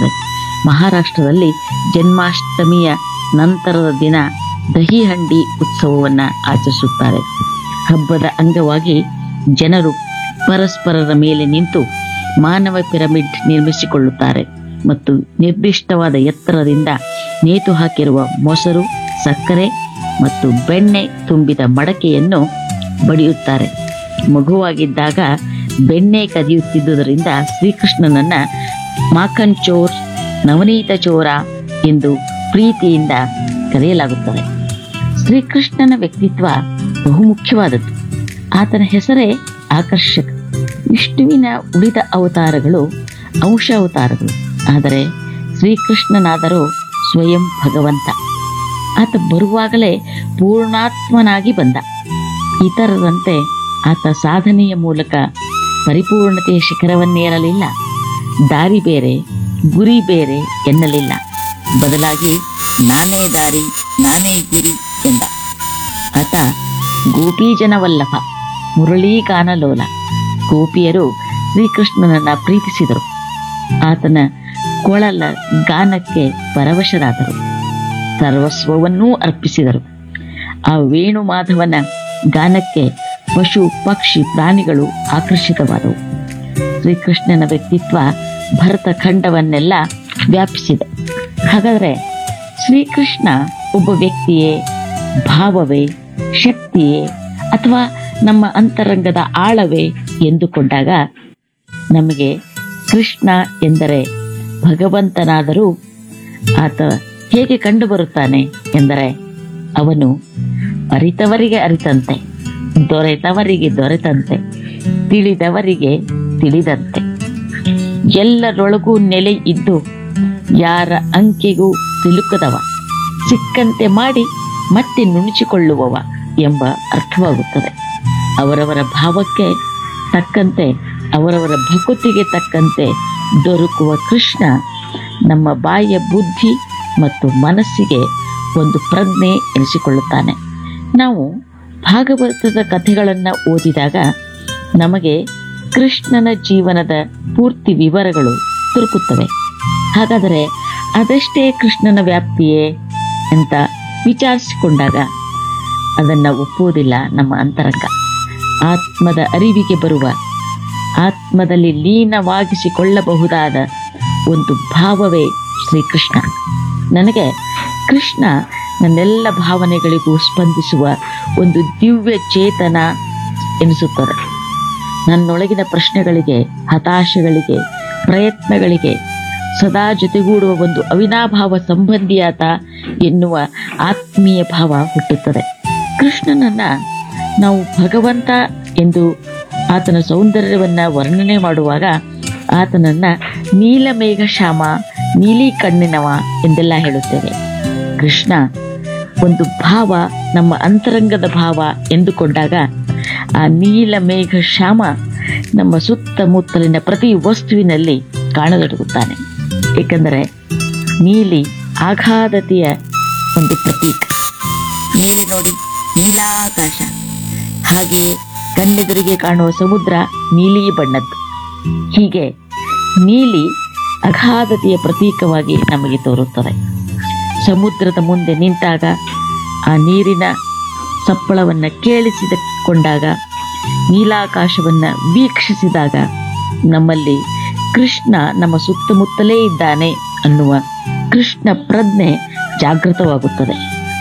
ಬರುತ್ತದೆ ಮಹಾರಾಷ್ಟ್ರದಲ್ಲಿ ಜನ್ಮಾಷ್ಟಮಿಯ ನಂತರದ ದಿನ ದಹಿಹಂಡಿ ಉತ್ಸವವನ್ನು ಆಚರಿಸುತ್ತಾರೆ ಹಬ್ಬದ ಅಂಗವಾಗಿ ಜನರು ಪರಸ್ಪರರ ಮೇಲೆ ನಿಂತು ಮಾನವ ಪಿರಮಿಡ್ ನಿರ್ಮಿಸಿಕೊಳ್ಳುತ್ತಾರೆ ಮತ್ತು ನಿರ್ದಿಷ್ಟವಾದ ಎತ್ತರದಿಂದ ನೇತು ಹಾಕಿರುವ ಮೊಸರು ಸಕ್ಕರೆ ಮತ್ತು ಬೆಣ್ಣೆ ತುಂಬಿದ ಮಡಕೆಯನ್ನು ಬಡಿಯುತ್ತಾರೆ ಮಗುವಾಗಿದ್ದಾಗ ಬೆಣ್ಣೆ ಕದಿಯುತ್ತಿದ್ದುದರಿಂದ ಶ್ರೀಕೃಷ್ಣನನ್ನ ಮಾಖನ್ ಚೋರ್ ನವನೀತ ಚೋರ ಎಂದು ಪ್ರೀತಿಯಿಂದ ಕರೆಯಲಾಗುತ್ತದೆ ಶ್ರೀಕೃಷ್ಣನ ವ್ಯಕ್ತಿತ್ವ ಬಹುಮುಖ್ಯವಾದದ್ದು ಆತನ ಹೆಸರೇ ಆಕರ್ಷಕ ವಿಷ್ಣುವಿನ ಉಳಿದ ಅವತಾರಗಳು ಅಂಶ ಅವತಾರಗಳು ಆದರೆ ಶ್ರೀಕೃಷ್ಣನಾದರೂ ಸ್ವಯಂ ಭಗವಂತ ಆತ ಬರುವಾಗಲೇ ಪೂರ್ಣಾತ್ಮನಾಗಿ ಬಂದ ಇತರರಂತೆ ಆತ ಸಾಧನೆಯ ಮೂಲಕ ಪರಿಪೂರ್ಣತೆಯ ಶಿಖರವನ್ನೇರಲಿಲ್ಲ ದಾರಿ ಬೇರೆ ಗುರಿ ಬೇರೆ ಎನ್ನಲಿಲ್ಲ ಬದಲಾಗಿ ನಾನೇ ದಾರಿ ನಾನೇ ಗುರಿ ಎಂದ ಆತ ಗೋಪೀಜನವಲ್ಲಭ ಮುರಳೀಗಾನಲೋಲ ಗೋಪಿಯರು ಶ್ರೀಕೃಷ್ಣನನ್ನ ಪ್ರೀತಿಸಿದರು ಆತನ ಕೊಳಲ ಗಾನಕ್ಕೆ ಪರವಶರಾದರು ಸರ್ವಸ್ವವನ್ನೂ ಅರ್ಪಿಸಿದರು ಆ ವೇಣುಮಾಧವನ ಗಾನಕ್ಕೆ ಪಶು ಪಕ್ಷಿ ಪ್ರಾಣಿಗಳು ಆಕರ್ಷಿತವಾದವು ಶ್ರೀಕೃಷ್ಣನ ವ್ಯಕ್ತಿತ್ವ ಭರತ ಖಂಡವನ್ನೆಲ್ಲ ವ್ಯಾಪಿಸಿದೆ ಹಾಗಾದರೆ ಶ್ರೀಕೃಷ್ಣ ಒಬ್ಬ ವ್ಯಕ್ತಿಯೇ ಭಾವವೇ ಶಕ್ತಿಯೇ ಅಥವಾ ನಮ್ಮ ಅಂತರಂಗದ ಆಳವೇ ಎಂದುಕೊಂಡಾಗ ನಮಗೆ ಕೃಷ್ಣ ಎಂದರೆ ಭಗವಂತನಾದರೂ ಆತ ಹೇಗೆ ಕಂಡುಬರುತ್ತಾನೆ ಎಂದರೆ ಅವನು ಅರಿತವರಿಗೆ ಅರಿತಂತೆ ದೊರೆತವರಿಗೆ ದೊರೆತಂತೆ ತಿಳಿದವರಿಗೆ ತಿಳಿದಂತೆ ಎಲ್ಲರೊಳಗೂ ನೆಲೆ ಇದ್ದು ಯಾರ ಅಂಕೆಗೂ ಸಿಲುಕದವ ಸಿಕ್ಕಂತೆ ಮಾಡಿ ಮತ್ತೆ ನುಣುಚಿಕೊಳ್ಳುವವ ಎಂಬ ಅರ್ಥವಾಗುತ್ತದೆ ಅವರವರ ಭಾವಕ್ಕೆ ತಕ್ಕಂತೆ ಅವರವರ ಭಕುತಿಗೆ ತಕ್ಕಂತೆ ದೊರಕುವ ಕೃಷ್ಣ ನಮ್ಮ ಬಾಯಿಯ ಬುದ್ಧಿ ಮತ್ತು ಮನಸ್ಸಿಗೆ ಒಂದು ಪ್ರಜ್ಞೆ ಎನಿಸಿಕೊಳ್ಳುತ್ತಾನೆ ನಾವು ಭಾಗವತದ ಕಥೆಗಳನ್ನು ಓದಿದಾಗ ನಮಗೆ ಕೃಷ್ಣನ ಜೀವನದ ಪೂರ್ತಿ ವಿವರಗಳು ದೊರಕುತ್ತವೆ ಹಾಗಾದರೆ ಅದಷ್ಟೇ ಕೃಷ್ಣನ ವ್ಯಾಪ್ತಿಯೇ ಅಂತ ವಿಚಾರಿಸಿಕೊಂಡಾಗ ಅದನ್ನು ಒಪ್ಪುವುದಿಲ್ಲ ನಮ್ಮ ಅಂತರಂಗ ಆತ್ಮದ ಅರಿವಿಗೆ ಬರುವ ಆತ್ಮದಲ್ಲಿ ಲೀನವಾಗಿಸಿಕೊಳ್ಳಬಹುದಾದ ಒಂದು ಭಾವವೇ ಶ್ರೀಕೃಷ್ಣ ನನಗೆ ಕೃಷ್ಣ ನನ್ನೆಲ್ಲ ಭಾವನೆಗಳಿಗೂ ಸ್ಪಂದಿಸುವ ಒಂದು ದಿವ್ಯ ಚೇತನ ಎನಿಸುತ್ತದೆ ನನ್ನೊಳಗಿನ ಪ್ರಶ್ನೆಗಳಿಗೆ ಹತಾಶೆಗಳಿಗೆ ಪ್ರಯತ್ನಗಳಿಗೆ ಸದಾ ಜೊತೆಗೂಡುವ ಒಂದು ಅವಿನಾಭಾವ ಸಂಬಂಧಿಯಾತ ಎನ್ನುವ ಆತ್ಮೀಯ ಭಾವ ಹುಟ್ಟುತ್ತದೆ ಕೃಷ್ಣನನ್ನ ನಾವು ಭಗವಂತ ಎಂದು ಆತನ ಸೌಂದರ್ಯವನ್ನ ವರ್ಣನೆ ಮಾಡುವಾಗ ಆತನನ್ನ ನೀಲಮೇಘ ಶ್ಯಾಮ ನೀಲಿ ಕಣ್ಣಿನವ ಎಂದೆಲ್ಲ ಹೇಳುತ್ತೇವೆ ಕೃಷ್ಣ ಒಂದು ಭಾವ ನಮ್ಮ ಅಂತರಂಗದ ಭಾವ ಎಂದುಕೊಂಡಾಗ ಆ ನೀಲಮೇಘ ಶ್ಯಾಮ ನಮ್ಮ ಸುತ್ತಮುತ್ತಲಿನ ಪ್ರತಿ ವಸ್ತುವಿನಲ್ಲಿ ಕಾಣತೊಡಗುತ್ತಾನೆ ಏಕೆಂದರೆ ನೀಲಿ ಆಘಾದತೆಯ ಒಂದು ಪ್ರತೀಕ ನೀಲಿ ನೋಡಿ ನೀಲಾಕಾಶ ಹಾಗೆ ಕಣ್ಣೆದುರಿಗೆ ಕಾಣುವ ಸಮುದ್ರ ನೀಲಿ ಬಣ್ಣದ್ದು ಹೀಗೆ ನೀಲಿ ಅಗಾಧತೆಯ ಪ್ರತೀಕವಾಗಿ ನಮಗೆ ತೋರುತ್ತದೆ ಸಮುದ್ರದ ಮುಂದೆ ನಿಂತಾಗ ಆ ನೀರಿನ ಸಪ್ಪಳವನ್ನು ಕೇಳಿಸಿಕೊಂಡಾಗ ನೀಲಾಕಾಶವನ್ನು ವೀಕ್ಷಿಸಿದಾಗ ನಮ್ಮಲ್ಲಿ ಕೃಷ್ಣ ನಮ್ಮ ಸುತ್ತಮುತ್ತಲೇ ಇದ್ದಾನೆ ಅನ್ನುವ ಕೃಷ್ಣ ಪ್ರಜ್ಞೆ ಜಾಗೃತವಾಗುತ್ತದೆ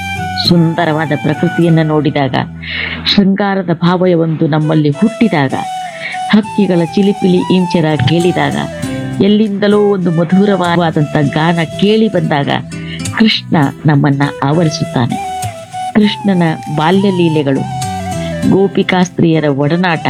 ಸುಂದರವಾದ ಪ್ರಕೃತಿಯನ್ನು ನೋಡಿದಾಗ ಶೃಂಗಾರದ ಭಾವವೊಂದು ನಮ್ಮಲ್ಲಿ ಹುಟ್ಟಿದಾಗ ಹಕ್ಕಿಗಳ ಚಿಲಿಪಿಲಿ ಇಂಚರ ಕೇಳಿದಾಗ ಎಲ್ಲಿಂದಲೋ ಒಂದು ಮಧುರವಾದಂಥ ಗಾನ ಕೇಳಿ ಬಂದಾಗ ಕೃಷ್ಣ ನಮ್ಮನ್ನ ಆವರಿಸುತ್ತಾನೆ ಕೃಷ್ಣನ ಬಾಲ್ಯ ಲೀಲೆಗಳು ಗೋಪಿಕಾಸ್ತ್ರೀಯರ ಒಡನಾಟ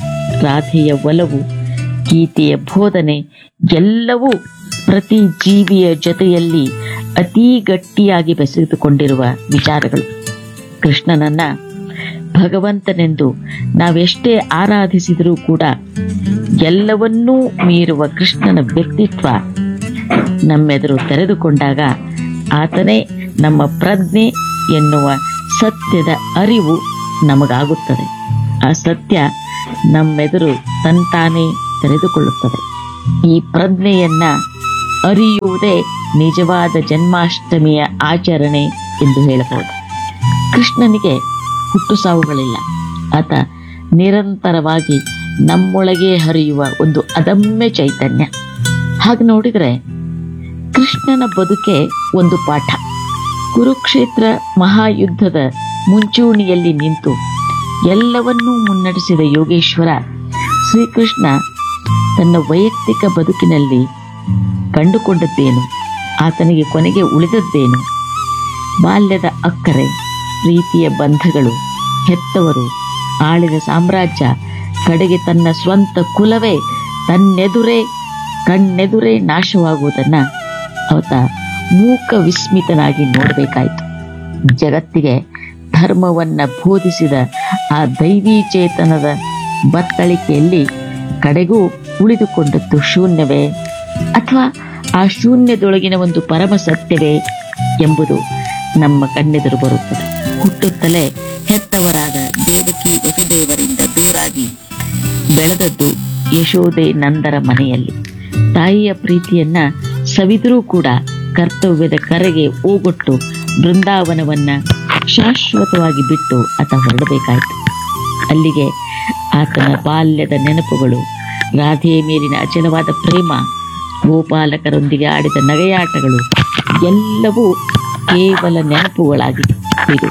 ರಾಧೆಯ ಒಲವು ಗೀತೆಯ ಬೋಧನೆ ಎಲ್ಲವೂ ಪ್ರತಿ ಜೀವಿಯ ಜೊತೆಯಲ್ಲಿ ಅತೀ ಗಟ್ಟಿಯಾಗಿ ಬೆಸೆದುಕೊಂಡಿರುವ ವಿಚಾರಗಳು ಕೃಷ್ಣನನ್ನ ಭಗವಂತನೆಂದು ನಾವೆಷ್ಟೇ ಆರಾಧಿಸಿದರೂ ಕೂಡ ಎಲ್ಲವನ್ನೂ ಮೀರುವ ಕೃಷ್ಣನ ವ್ಯಕ್ತಿತ್ವ ನಮ್ಮೆದುರು ತೆರೆದುಕೊಂಡಾಗ ಆತನೇ ನಮ್ಮ ಪ್ರಜ್ಞೆ ಎನ್ನುವ ಸತ್ಯದ ಅರಿವು ನಮಗಾಗುತ್ತದೆ ಆ ಸತ್ಯ ನಮ್ಮೆದುರು ತಂತಾನೇ ತೆರೆದುಕೊಳ್ಳುತ್ತದೆ ಈ ಪ್ರಜ್ಞೆಯನ್ನ ಅರಿಯುವುದೇ ನಿಜವಾದ ಜನ್ಮಾಷ್ಟಮಿಯ ಆಚರಣೆ ಎಂದು ಹೇಳಬಹುದು ಕೃಷ್ಣನಿಗೆ ಹುಟ್ಟು ಸಾವುಗಳಿಲ್ಲ ಆತ ನಿರಂತರವಾಗಿ ನಮ್ಮೊಳಗೆ ಹರಿಯುವ ಒಂದು ಅದಮ್ಯ ಚೈತನ್ಯ ಹಾಗೆ ನೋಡಿದರೆ ಕೃಷ್ಣನ ಬದುಕೆ ಒಂದು ಪಾಠ ಕುರುಕ್ಷೇತ್ರ ಮಹಾಯುದ್ಧದ ಮುಂಚೂಣಿಯಲ್ಲಿ ನಿಂತು ಎಲ್ಲವನ್ನೂ ಮುನ್ನಡೆಸಿದ ಯೋಗೇಶ್ವರ ಶ್ರೀಕೃಷ್ಣ ತನ್ನ ವೈಯಕ್ತಿಕ ಬದುಕಿನಲ್ಲಿ ಕಂಡುಕೊಂಡದ್ದೇನು ಆತನಿಗೆ ಕೊನೆಗೆ ಉಳಿದದ್ದೇನು ಬಾಲ್ಯದ ಅಕ್ಕರೆ ಪ್ರೀತಿಯ ಬಂಧಗಳು ಹೆತ್ತವರು ಆಳಿದ ಸಾಮ್ರಾಜ್ಯ ಕಡೆಗೆ ತನ್ನ ಸ್ವಂತ ಕುಲವೇ ತನ್ನೆದುರೇ ಕಣ್ಣೆದುರೇ ನಾಶವಾಗುವುದನ್ನ ಆತ ಮೂಕ ವಿಸ್ಮಿತನಾಗಿ ನೋಡಬೇಕಾಯಿತು ಜಗತ್ತಿಗೆ ಧರ್ಮವನ್ನ ಬೋಧಿಸಿದ ಆ ದೈವೀ ಚೇತನದ ಬತ್ತಳಿಕೆಯಲ್ಲಿ ಕಡೆಗೂ ಉಳಿದುಕೊಂಡದ್ದು ಶೂನ್ಯವೇ ಅಥವಾ ಆ ಶೂನ್ಯದೊಳಗಿನ ಒಂದು ಪರಮ ಸತ್ಯವೇ ಎಂಬುದು ನಮ್ಮ ಕಣ್ಣೆದುರು ಬರುತ್ತದೆ ಹುಟ್ಟುತ್ತಲೇ ಹೆತ್ತವರಾದ ದೇವಕಿ ವಸುದೇವರಿಂದ ದೂರಾಗಿ ಬೆಳೆದದ್ದು ಯಶೋದೆ ನಂದರ ಮನೆಯಲ್ಲಿ ತಾಯಿಯ ಪ್ರೀತಿಯನ್ನ ಸವಿದರೂ ಕೂಡ ಕರ್ತವ್ಯದ ಕರೆಗೆ ಓಗೊಟ್ಟು ಬೃಂದಾವನವನ್ನ ಶಾಶ್ವತವಾಗಿ ಬಿಟ್ಟು ಆತ ಹೊರಡಬೇಕಾಯಿತು ಅಲ್ಲಿಗೆ ಆತನ ಬಾಲ್ಯದ ನೆನಪುಗಳು ರಾಧೆಯ ಮೇಲಿನ ಅಚಲವಾದ ಪ್ರೇಮ ಗೋಪಾಲಕರೊಂದಿಗೆ ಆಡಿದ ನಗೆಯಾಟಗಳು ಎಲ್ಲವೂ ಕೇವಲ ನೆನಪುಗಳಾಗಿ ಇದು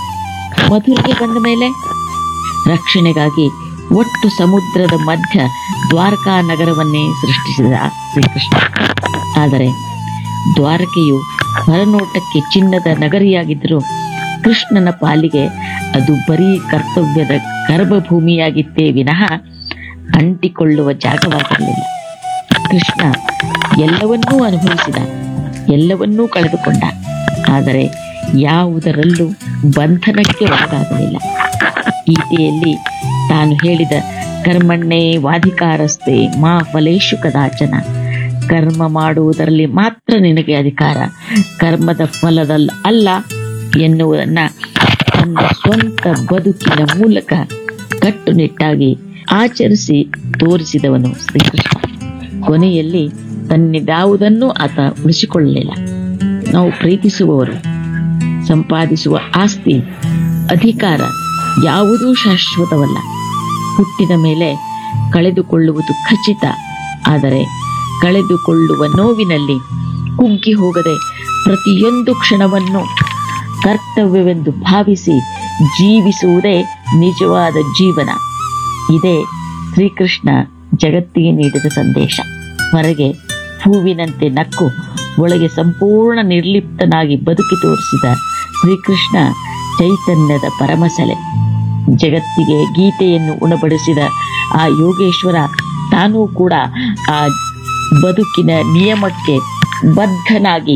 ಮಧುರೆಗೆ ಬಂದ ಮೇಲೆ ರಕ್ಷಣೆಗಾಗಿ ಒಟ್ಟು ಸಮುದ್ರದ ಮಧ್ಯ ದ್ವಾರಕಾ ನಗರವನ್ನೇ ಸೃಷ್ಟಿಸಿದ ಶ್ರೀಕೃಷ್ಣ ಆದರೆ ದ್ವಾರಕೆಯು ಹೊರನೋಟಕ್ಕೆ ಚಿನ್ನದ ನಗರಿಯಾಗಿದ್ದರೂ ಕೃಷ್ಣನ ಪಾಲಿಗೆ ಅದು ಬರೀ ಕರ್ತವ್ಯದ ಗರ್ಭಭೂಮಿಯಾಗಿತ್ತೇ ವಿನಃ ಅಂಟಿಕೊಳ್ಳುವ ಜಾಗವಾಗಿರಲಿಲ್ಲ ಕೃಷ್ಣ ಎಲ್ಲವನ್ನೂ ಅನುಭವಿಸಿದ ಎಲ್ಲವನ್ನೂ ಕಳೆದುಕೊಂಡ ಆದರೆ ಯಾವುದರಲ್ಲೂ ಬಂಧನಕ್ಕೆ ಒಳಗಾಗಲಿಲ್ಲ ಗೀತೆಯಲ್ಲಿ ತಾನು ಹೇಳಿದ ಕರ್ಮಣ್ಣೇ ವಾಧಿಕಾರಸ್ತೆ ಮಾ ಫಲೇಶು ಕದಾಚನ ಕರ್ಮ ಮಾಡುವುದರಲ್ಲಿ ಮಾತ್ರ ನಿನಗೆ ಅಧಿಕಾರ ಕರ್ಮದ ಫಲದಲ್ಲ ಅಲ್ಲ ಎನ್ನುವುದನ್ನ ತನ್ನ ಸ್ವಂತ ಬದುಕಿನ ಮೂಲಕ ಕಟ್ಟುನಿಟ್ಟಾಗಿ ಆಚರಿಸಿ ತೋರಿಸಿದವನು ಶ್ರೀಕೃಷ್ಣ ಕೊನೆಯಲ್ಲಿ ತನ್ನಿದ್ಯಾವುದನ್ನೂ ಆತ ಉಳಿಸಿಕೊಳ್ಳಲಿಲ್ಲ ನಾವು ಪ್ರೀತಿಸುವವರು ಸಂಪಾದಿಸುವ ಆಸ್ತಿ ಅಧಿಕಾರ ಯಾವುದೂ ಶಾಶ್ವತವಲ್ಲ ಹುಟ್ಟಿದ ಮೇಲೆ ಕಳೆದುಕೊಳ್ಳುವುದು ಖಚಿತ ಆದರೆ ಕಳೆದುಕೊಳ್ಳುವ ನೋವಿನಲ್ಲಿ ಕುಗ್ಗಿ ಹೋಗದೆ ಪ್ರತಿಯೊಂದು ಕ್ಷಣವನ್ನು ಕರ್ತವ್ಯವೆಂದು ಭಾವಿಸಿ ಜೀವಿಸುವುದೇ ನಿಜವಾದ ಜೀವನ ಇದೇ ಶ್ರೀಕೃಷ್ಣ ಜಗತ್ತಿಗೆ ನೀಡಿದ ಸಂದೇಶ ಹೊರಗೆ ಹೂವಿನಂತೆ ನಕ್ಕು ಒಳಗೆ ಸಂಪೂರ್ಣ ನಿರ್ಲಿಪ್ತನಾಗಿ ಬದುಕಿ ತೋರಿಸಿದ ಶ್ರೀಕೃಷ್ಣ ಚೈತನ್ಯದ ಪರಮಸೆಲೆ ಜಗತ್ತಿಗೆ ಗೀತೆಯನ್ನು ಉಣಬಡಿಸಿದ ಆ ಯೋಗೇಶ್ವರ ತಾನೂ ಕೂಡ ಆ ಬದುಕಿನ ನಿಯಮಕ್ಕೆ ಬದ್ಧನಾಗಿ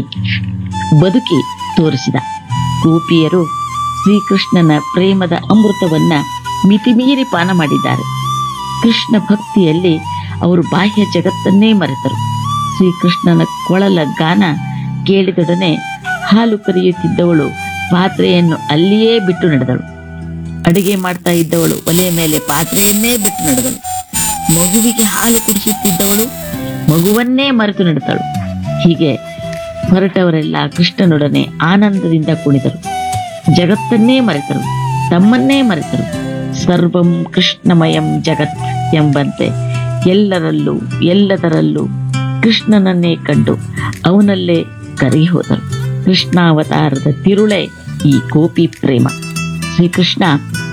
ಬದುಕಿ ತೋರಿಸಿದ ಗೋಪಿಯರು ಶ್ರೀಕೃಷ್ಣನ ಪ್ರೇಮದ ಅಮೃತವನ್ನ ಮಿತಿಮೀರಿ ಪಾನ ಮಾಡಿದ್ದಾರೆ ಕೃಷ್ಣ ಭಕ್ತಿಯಲ್ಲಿ ಅವರು ಬಾಹ್ಯ ಜಗತ್ತನ್ನೇ ಮರೆತರು ಶ್ರೀಕೃಷ್ಣನ ಕೊಳಲ ಗಾನ ಕೇಳಿದೊಡನೆ ಹಾಲು ಕರೆಯುತ್ತಿದ್ದವಳು ಪಾತ್ರೆಯನ್ನು ಅಲ್ಲಿಯೇ ಬಿಟ್ಟು ನಡೆದಳು ಅಡಿಗೆ ಮಾಡ್ತಾ ಇದ್ದವಳು ಒಲೆಯ ಮೇಲೆ ಪಾತ್ರೆಯನ್ನೇ ಬಿಟ್ಟು ನಡೆದಳು ಮಗುವಿಗೆ ಹಾಲು ಕುಡಿಸುತ್ತಿದ್ದವಳು ಮಗುವನ್ನೇ ಮರೆತು ನಡೆದಳು ಹೀಗೆ ಹೊರಟವರೆಲ್ಲ ಕೃಷ್ಣನೊಡನೆ ಆನಂದದಿಂದ ಕುಣಿದರು ಜಗತ್ತನ್ನೇ ಮರೆತರು ತಮ್ಮನ್ನೇ ಮರೆತರು ಸರ್ವಂ ಕೃಷ್ಣಮಯಂ ಜಗತ್ ಎಂಬಂತೆ ಎಲ್ಲರಲ್ಲೂ ಎಲ್ಲದರಲ್ಲೂ ಕೃಷ್ಣನನ್ನೇ ಕಂಡು ಅವನಲ್ಲೇ ಕರಗಿ ಹೋದರು ಕೃಷ್ಣಾವತಾರದ ತಿರುಳೆ ಈ ಗೋಪಿ ಪ್ರೇಮ ಶ್ರೀಕೃಷ್ಣ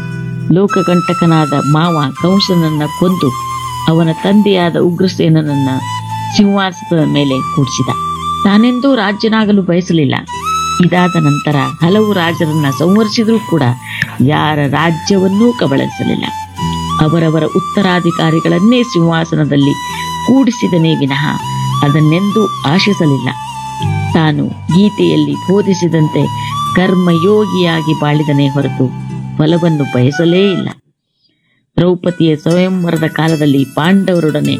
ಲೋಕಕಂಟಕನಾದ ಮಾವ ಕಂಸನನ್ನ ಕೊಂದು ಅವನ ತಂದೆಯಾದ ಉಗ್ರಸೇನನನ್ನ ಸಿಂಹಾಸನದ ಮೇಲೆ ಕೂಡಿಸಿದ ತಾನೆಂದೂ ರಾಜ್ಯನಾಗಲು ಬಯಸಲಿಲ್ಲ ಇದಾದ ನಂತರ ಹಲವು ರಾಜರನ್ನ ಸಂವರಿಸಿದರೂ ಕೂಡ ಯಾರ ರಾಜ್ಯವನ್ನೂ ಕಬಳಿಸಲಿಲ್ಲ ಅವರವರ ಉತ್ತರಾಧಿಕಾರಿಗಳನ್ನೇ ಸಿಂಹಾಸನದಲ್ಲಿ ಕೂಡಿಸಿದನೇ ವಿನಃ ಅದನ್ನೆಂದೂ ಆಶಿಸಲಿಲ್ಲ ತಾನು ಗೀತೆಯಲ್ಲಿ ಬೋಧಿಸಿದಂತೆ ಕರ್ಮಯೋಗಿಯಾಗಿ ಬಾಳಿದನೇ ಹೊರತು ಫಲವನ್ನು ಬಯಸಲೇ ಇಲ್ಲ ದ್ರೌಪದಿಯ ಸ್ವಯಂವರದ ಕಾಲದಲ್ಲಿ ಪಾಂಡವರೊಡನೆ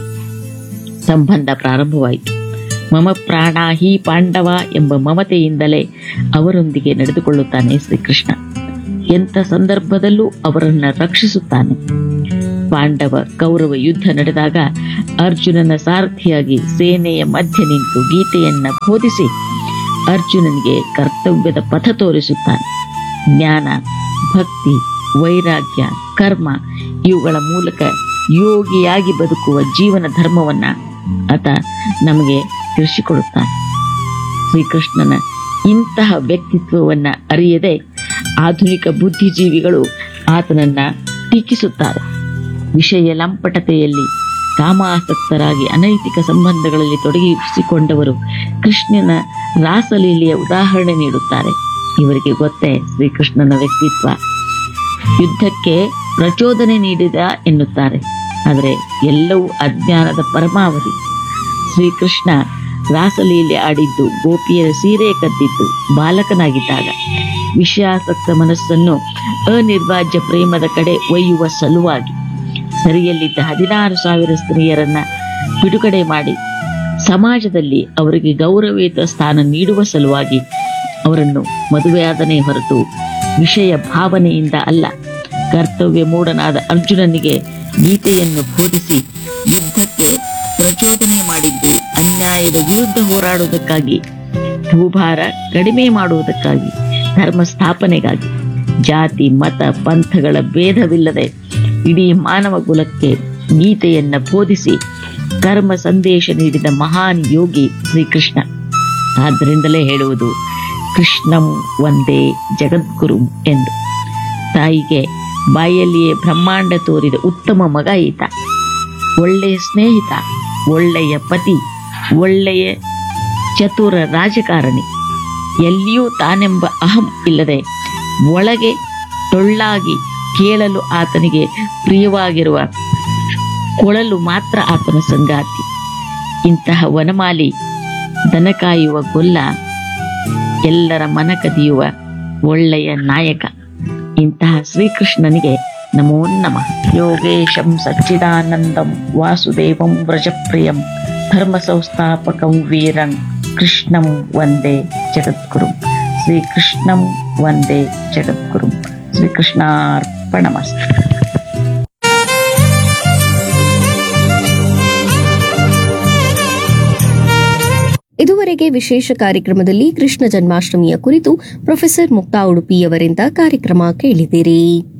ಸಂಬಂಧ ಪ್ರಾರಂಭವಾಯಿತು ಮಮ ಪ್ರಾಣ ಹಿ ಪಾಂಡವ ಎಂಬ ಮಮತೆಯಿಂದಲೇ ಅವರೊಂದಿಗೆ ನಡೆದುಕೊಳ್ಳುತ್ತಾನೆ ಶ್ರೀಕೃಷ್ಣ ಎಂಥ ಸಂದರ್ಭದಲ್ಲೂ ಅವರನ್ನ ರಕ್ಷಿಸುತ್ತಾನೆ ಪಾಂಡವ ಕೌರವ ಯುದ್ಧ ನಡೆದಾಗ ಅರ್ಜುನನ ಸಾರಥಿಯಾಗಿ ಸೇನೆಯ ಮಧ್ಯೆ ನಿಂತು ಗೀತೆಯನ್ನ ಬೋಧಿಸಿ ಅರ್ಜುನನಿಗೆ ಕರ್ತವ್ಯದ ಪಥ ತೋರಿಸುತ್ತಾನೆ ಜ್ಞಾನ ಭಕ್ತಿ ವೈರಾಗ್ಯ ಕರ್ಮ ಇವುಗಳ ಮೂಲಕ ಯೋಗಿಯಾಗಿ ಬದುಕುವ ಜೀವನ ಧರ್ಮವನ್ನ ಆತ ನಮಗೆ ತಿಳಿಸಿಕೊಡುತ್ತಾನೆ ಶ್ರೀಕೃಷ್ಣನ ಇಂತಹ ವ್ಯಕ್ತಿತ್ವವನ್ನ ಅರಿಯದೆ ಆಧುನಿಕ ಬುದ್ಧಿಜೀವಿಗಳು ಆತನನ್ನ ಟೀಕಿಸುತ್ತಾರೆ ವಿಷಯ ಲಂಪಟತೆಯಲ್ಲಿ ಕಾಮಾಸಕ್ತರಾಗಿ ಅನೈತಿಕ ಸಂಬಂಧಗಳಲ್ಲಿ ತೊಡಗಿಸಿಕೊಂಡವರು ಕೃಷ್ಣನ ರಾಸಲೀಲೆಯ ಉದಾಹರಣೆ ನೀಡುತ್ತಾರೆ ಇವರಿಗೆ ಗೊತ್ತೇ ಶ್ರೀಕೃಷ್ಣನ ವ್ಯಕ್ತಿತ್ವ ಯುದ್ಧಕ್ಕೆ ಪ್ರಚೋದನೆ ನೀಡಿದ ಎನ್ನುತ್ತಾರೆ ಆದರೆ ಎಲ್ಲವೂ ಅಜ್ಞಾನದ ಪರಮಾವಧಿ ಶ್ರೀಕೃಷ್ಣ ರಾಸಲೀಲೆ ಆಡಿದ್ದು ಗೋಪಿಯರ ಸೀರೆ ಕದ್ದಿದ್ದು ಬಾಲಕನಾಗಿದ್ದಾಗ ವಿಷಯಾಸಕ್ತ ಮನಸ್ಸನ್ನು ಅನಿರ್ವಾಜ್ಯ ಪ್ರೇಮದ ಕಡೆ ಒಯ್ಯುವ ಸಲುವಾಗಿ ಸರಿಯಲ್ಲಿದ್ದ ಹದಿನಾರು ಸಾವಿರ ಸ್ತ್ರೀಯರನ್ನ ಬಿಡುಗಡೆ ಮಾಡಿ ಸಮಾಜದಲ್ಲಿ ಅವರಿಗೆ ಗೌರವಯುತ ಸ್ಥಾನ ನೀಡುವ ಸಲುವಾಗಿ ಅವರನ್ನು ಮದುವೆಯಾದನೇ ಹೊರತು ವಿಷಯ ಭಾವನೆಯಿಂದ ಅಲ್ಲ ಕರ್ತವ್ಯ ಮೂಢನಾದ ಅರ್ಜುನನಿಗೆ ಗೀತೆಯನ್ನು ಬೋಧಿಸಿ ಯುದ್ಧಕ್ಕೆ ಪ್ರಚೋದನೆ ಮಾಡಿದ್ದು ಅನ್ಯಾಯದ ವಿರುದ್ಧ ಹೋರಾಡುವುದಕ್ಕಾಗಿ ಭೂಭಾರ ಕಡಿಮೆ ಮಾಡುವುದಕ್ಕಾಗಿ ಧರ್ಮ ಸ್ಥಾಪನೆಗಾಗಿ ಜಾತಿ ಮತ ಪಂಥಗಳ ಭೇದವಿಲ್ಲದೆ ಇಡೀ ಮಾನವ ಕುಲಕ್ಕೆ ಗೀತೆಯನ್ನ ಬೋಧಿಸಿ ಕರ್ಮ ಸಂದೇಶ ನೀಡಿದ ಮಹಾನ್ ಯೋಗಿ ಶ್ರೀಕೃಷ್ಣ ಆದ್ದರಿಂದಲೇ ಹೇಳುವುದು ಕೃಷ್ಣಂ ಒಂದೇ ಜಗದ್ಗುರು ಎಂದು ತಾಯಿಗೆ ಬಾಯಲ್ಲಿಯೇ ಬ್ರಹ್ಮಾಂಡ ತೋರಿದ ಉತ್ತಮ ಮಗ ಈತ ಒಳ್ಳೆಯ ಸ್ನೇಹಿತ ಒಳ್ಳೆಯ ಪತಿ ಒಳ್ಳೆಯ ಚತುರ ರಾಜಕಾರಣಿ ಎಲ್ಲಿಯೂ ತಾನೆಂಬ ಅಹಂ ಇಲ್ಲದೆ ಒಳಗೆ ಟೊಳ್ಳಾಗಿ ಕೇಳಲು ಆತನಿಗೆ ಪ್ರಿಯವಾಗಿರುವ ಕೊಳಲು ಮಾತ್ರ ಆತನ ಸಂಗಾತಿ ಇಂತಹ ವನಮಾಲಿ ದನ ಕಾಯುವ ಗೊಲ್ಲ ಎಲ್ಲರ ಮನ ಕದಿಯುವ ಒಳ್ಳೆಯ ನಾಯಕ ಇಂತಹ ಶ್ರೀಕೃಷ್ಣನಿಗೆ ನಮೋ ನಮಃ ಯೋಗೇಶಂ ಸಚ್ಚಿದಾನಂದಂ ವಾಸುದೇವಂ ವ್ರಜಪ್ರಿಯಂ ಧರ್ಮ ಸಂಸ್ಥಾಪಕಂ ವೀರಂ ಕೃಷ್ಣಂ ವಂದೇ ಜಗದ್ಗುರು ಶ್ರೀಕೃಷ್ಣಂ ವಂದೇ ಜಗದ್ಗುರು ಶ್ರೀಕೃಷ್ಣಾರ್ಪಣಮಸ್ತು ಇದುವರೆಗೆ ವಿಶೇಷ ಕಾರ್ಯಕ್ರಮದಲ್ಲಿ ಕೃಷ್ಣ ಜನ್ಮಾಷ್ಟಮಿಯ ಕುರಿತು ಪ್ರೊಫೆಸರ್ ಮುಕ್ತಾ ಉಡುಪಿಯವರಿಂದ ಕಾರ್ಯಕ್ರಮ ಕೇಳಿದಿರಿ